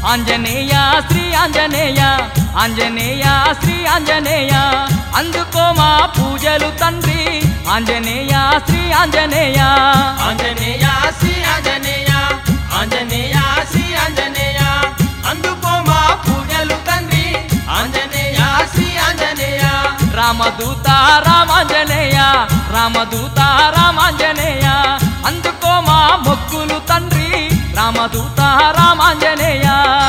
ఆంజనేయ శ్రీ ఆంజనేయ ఆంజనేయ శ్రీ ఆంజనేయ అందుకో మా పూజలు తండ్రి ఆంజనేయ శ్రీ ఆంజనేయ ఆంజనేయ శ్రీ ఆంజనేయ ఆంజనేయ శ్రీ ఆంజనేయ అందుకో మా పూజలు తండ్రి ఆంజనేయ శ్రీ ఆంజనేయ రామదూత రామాంజనేయ రామదూత రామాంజనేయ అందుకో మా మొక్కులు తండ్రి రామదూత రామాంజనేయ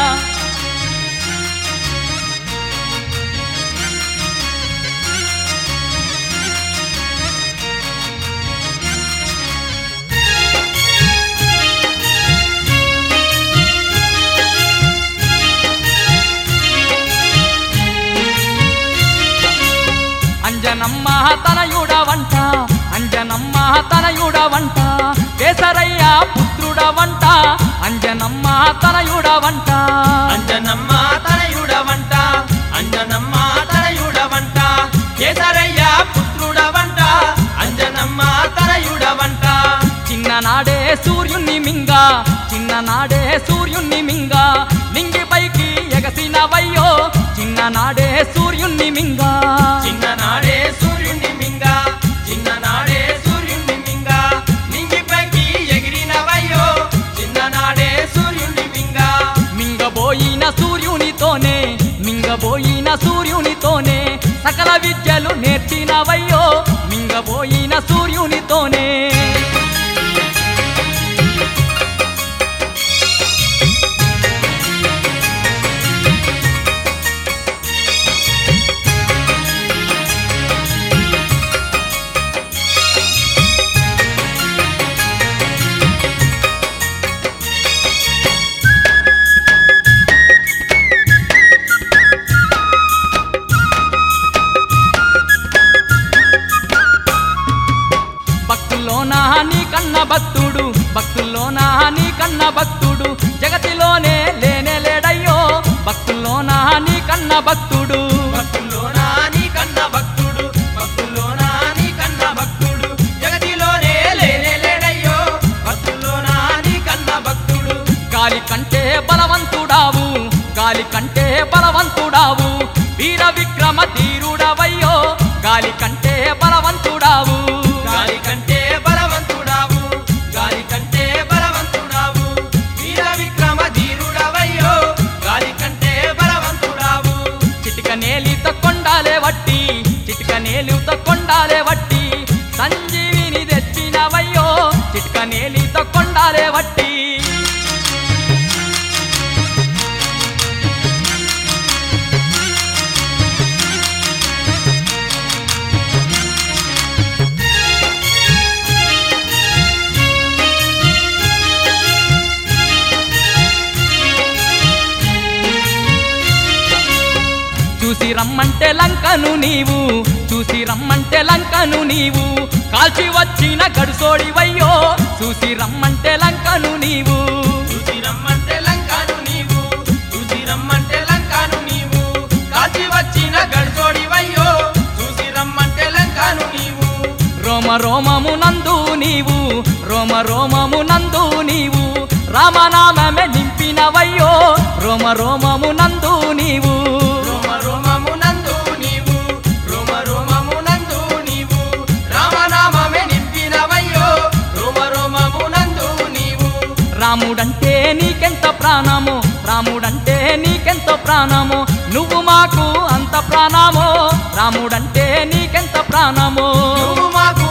అంజనమ్మ తనయుడవంట అంజనమ్మ తనయుడవంట కేసరయ్య పుత్రుడవంట అంజనమ్మ తనయుడవంట అంజనమ్మ తనయుడవంట అంజనమ్మ తనయుడవంట కేసరయ్య పుత్రుడవంట అంజనమ్మ తనయుడవంట చిన్ననాడే సూర్యుని మింగ చిన్ననాడే సూర్యుని మింగ నింగి పైకి ఎగసినవయ్యో చిన్ననాడే సూర్యుని మింగ చిన్ననాడే సూర్యుని మింగ చిన్ననాడే సూర్యుని మింగ నింగిపైకి ఎగిరినవయ్యో చిన్ననాడే సూర్యుని మింగ మింగబోయిన సూర్యునితోనే మింగబోయిన సూర్యునితోనే సకల విద్యలు నేర్చినవయ్యో మింగబోయిన సూర్యునితోనే భక్తుల్లోనా నీ కన్న భక్తుడు భక్తుల్లోనా నీ కన్న భక్తుడు జగతిలోనే లేనే లేడయ్యో భక్తుల్లోనా నీ కన్న భక్తుడు భక్తుల్లోనా నీ కన్న భక్తుడు భక్తుల్లోనా నీ కన్న భక్తుడు జగతిలోనే లేనే లేడయ్యో భక్తుల్లోనా నీ కన్న భక్తుడు గాలి కంటే బలవంతుడావు గాలి కంటే బలవంతుడావు వీర విక్రమ ధీరుడవయ్యో గాలి కంటే బలవంతుడావు గాలి కంటే బలవంతుడావు గాలి కంటే బలవంతుడావు వీర విక్రమ ధీరుడవయ్యో గాలి కంటే బలవంతుడావు చిటిక నేలిత కొండాలే వట్టి చిటిక నేలిత కొండాలే వట్టి సంజీవిని తెచ్చినవయ్యో చిటిక నేలిత కొండాలే వట్టి చూసి రమ్మంటే లంకను నీవు చూసి రమ్మంటే లంకను నీవు కాల్చి వచ్చిన గడుసోడివయ్యో చూసి రమ్మంటే లంకను నీవు చూసి రమ్మంటే లంకాను నీవు చూసి రమ్మంటే లంకాను నీవు కాల్చి వచ్చిన గడిచోడివయ్యో చూసి రమ్మంటే లంకాను నీవు రోమ రోమము నందు నీవు రోమ రోమము నందు నీవు రామనామమే నింపినవయ్యో రోమ రోమము నందు నీవు రోమ రోమము నందు నీవు రోమ రోమము నందు నీవు రామనామమే నింపినవయ్యో రోమ రోమము నందు నీవు రాముడంటే నీకెంత ప్రాణము రాముడంటే నీకెంత ప్రాణము నువ్వు మాకు అంత ప్రాణమో రాముడంటే నీకెంత ప్రాణమో నువ్వు మాకు